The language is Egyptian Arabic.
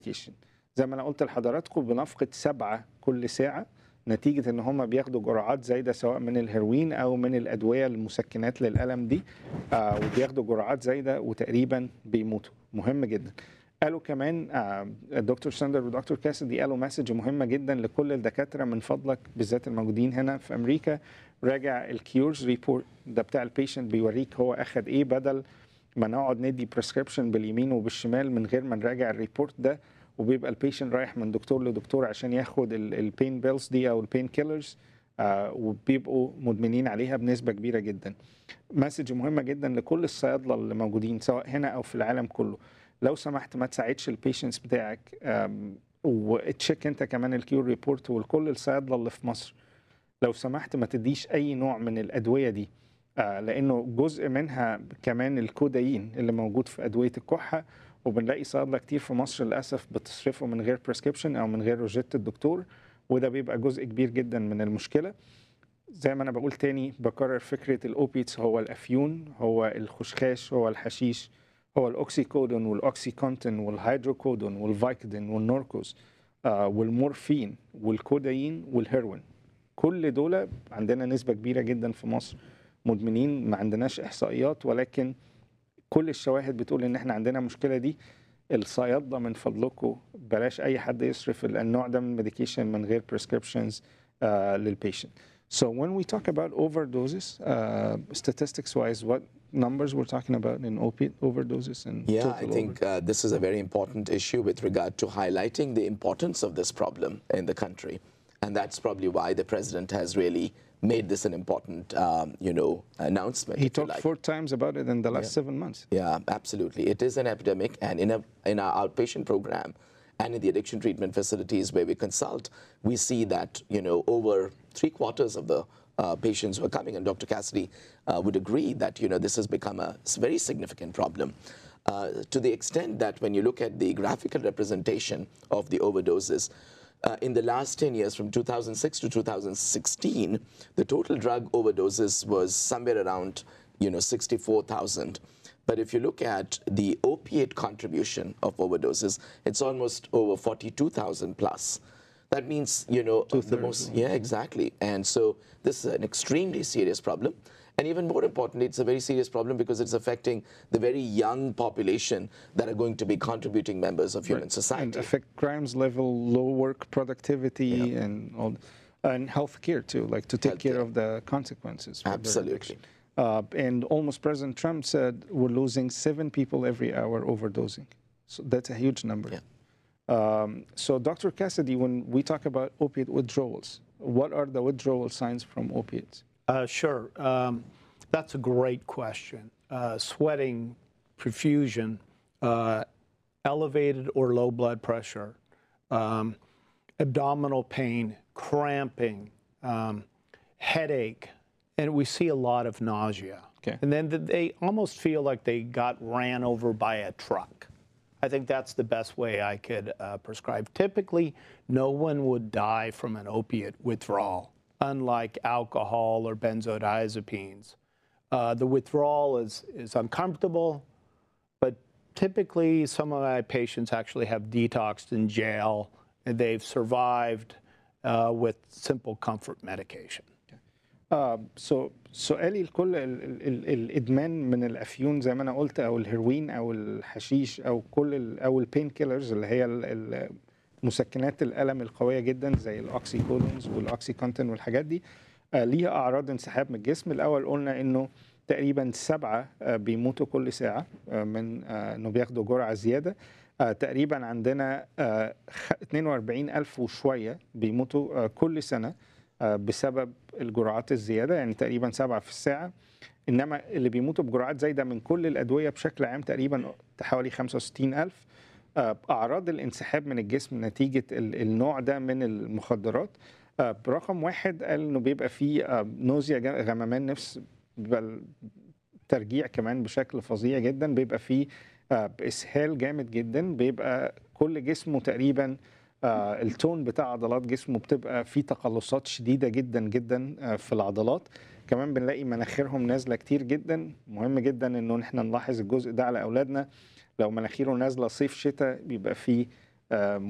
medication زي ما انا قلت لحضراتكم بنفقد سبعه كل ساعه نتيجه ان هم بياخدوا جرعات زايده سواء من الهيروين او من الادويه المسكنات للالم دي آه وبياخدوا جرعات زايده وتقريبا بيموتوا مهم جدا قالوا كمان آه الدكتور ساندر ودكتور كاسدي قالوا مسج مهمه جدا لكل الدكاتره من فضلك بالذات الموجودين هنا في امريكا راجع الكيورز ريبورت ده بتاع البيشنت بيوريك هو اخد ايه بدل ما نقعد ندي بريسكريبشن باليمين وبالشمال من غير ما نراجع الريبورت ده وبيبقى البيشنت رايح من دكتور لدكتور عشان ياخد البين بيلز دي او البين كيلرز آه وبيبقوا مدمنين عليها بنسبه كبيره جدا. مسج مهمه جدا لكل الصيادله اللي موجودين سواء هنا او في العالم كله. لو سمحت ما تساعدش البيشنتس بتاعك وتشيك انت كمان الكيور ريبورت ولكل الصيادله اللي في مصر. لو سمحت ما تديش اي نوع من الادويه دي آه لانه جزء منها كمان الكودايين اللي موجود في ادويه الكحه وبنلاقي صيادله كتير في مصر للاسف بتصرفه من غير بريسكريبشن او من غير روجيت الدكتور وده بيبقى جزء كبير جدا من المشكله زي ما انا بقول تاني بكرر فكره الاوبيتس هو الافيون هو الخشخاش هو الحشيش هو الاوكسيكودون والاوكسيكونتين والهيدروكودون والفايكدين والنوركوز آه والمورفين والكودايين والهيروين كل دول عندنا نسبه كبيره جدا في مصر مدمنين ما عندناش احصائيات ولكن كل الشواهد بتقول ان احنا عندنا مشكله دي الصيادله من فضلكم بلاش اي حد يصرف النوع ده من الميديكيشن من غير prescriptions uh, للبيشنت So when we talk about overdoses, uh, statistics wise, what numbers we're talking about in opiate overdoses and Yeah, total I think uh, this is a very important issue with regard to highlighting the importance of this problem in the country. And that's probably why the president has really made this an important, um, you know, announcement. He if you talked like. four times about it in the last seven months. Yeah, absolutely. It is an epidemic, and in, a, in our outpatient program and in the addiction treatment facilities where we consult, we see that you know over three quarters of the uh, patients who are coming, and Dr. Cassidy uh, would agree that you know this has become a s- very significant problem. Uh, to the extent that when you look at the graphical representation of the overdoses, uh, in the last 10 years, from 2006 to 2016, the total drug overdoses was somewhere around, you know, 64,000. But if you look at the opiate contribution of overdoses, it's almost over 42,000 plus. That means, you know, the most, yeah, exactly. And so this is an extremely serious problem. And even more importantly, it's a very serious problem because it's affecting the very young population that are going to be contributing members of human and society. affect crimes level, low work productivity, and all, and healthcare too, like to take care Healthcare. of the consequences. for their Absolutely. addiction. Uh, and almost President Trump said we're losing seven people every hour overdosing. So that's a huge number. Yeah. Um, so, Dr. Cassidy, when we talk about opiate withdrawals, what are the withdrawal signs from opiates? Uh, sure. Um, that's a great question. Uh, sweating, perfusion, uh, elevated or low blood pressure, um, abdominal pain, cramping, um, headache, and we see a lot of nausea. Okay. And then th- they almost feel like they got ran over by a truck. I think that's the best way I could uh, prescribe. Typically, no one would die from an opiate withdrawal, unlike alcohol or benzodiazepines. Uh, the withdrawal is, is uncomfortable, but typically some of my patients actually have detoxed in jail and they've survived uh, with simple comfort medication. آه سو سؤالي لكل ال ال ال الادمان من الافيون زي ما انا قلت او الهيروين او الحشيش او كل ال او البين كيلرز اللي هي ال- ال- مسكنات الالم القويه جدا زي الاوكسيكودونز والاوكسيكونتين والحاجات دي آه ليها اعراض انسحاب من الجسم الاول قلنا انه تقريبا سبعه آه بيموتوا كل ساعه آه من آه انه بياخدوا جرعه زياده آه تقريبا عندنا آه خ- 42 ألف وشوية بيموتوا آه كل سنة آه بسبب الجرعات الزيادة يعني تقريبا سبعة في الساعة إنما اللي بيموتوا بجرعات زايدة من كل الأدوية بشكل عام تقريبا حوالي 65 ألف آه أعراض الانسحاب من الجسم نتيجة ال- النوع ده من المخدرات آه برقم واحد قال إنه بيبقى فيه آه نوزيا جا- غممان نفس بل ترجيع كمان بشكل فظيع جدا بيبقى فيه آه، باسهال جامد جدا بيبقى كل جسمه تقريبا آه، التون بتاع عضلات جسمه بتبقى فيه تقلصات شديده جدا جدا آه، في العضلات كمان بنلاقي مناخيرهم نازله كتير جدا مهم جدا انه احنا نلاحظ الجزء ده على اولادنا لو مناخيره نازله صيف شتاء بيبقى فيه آه،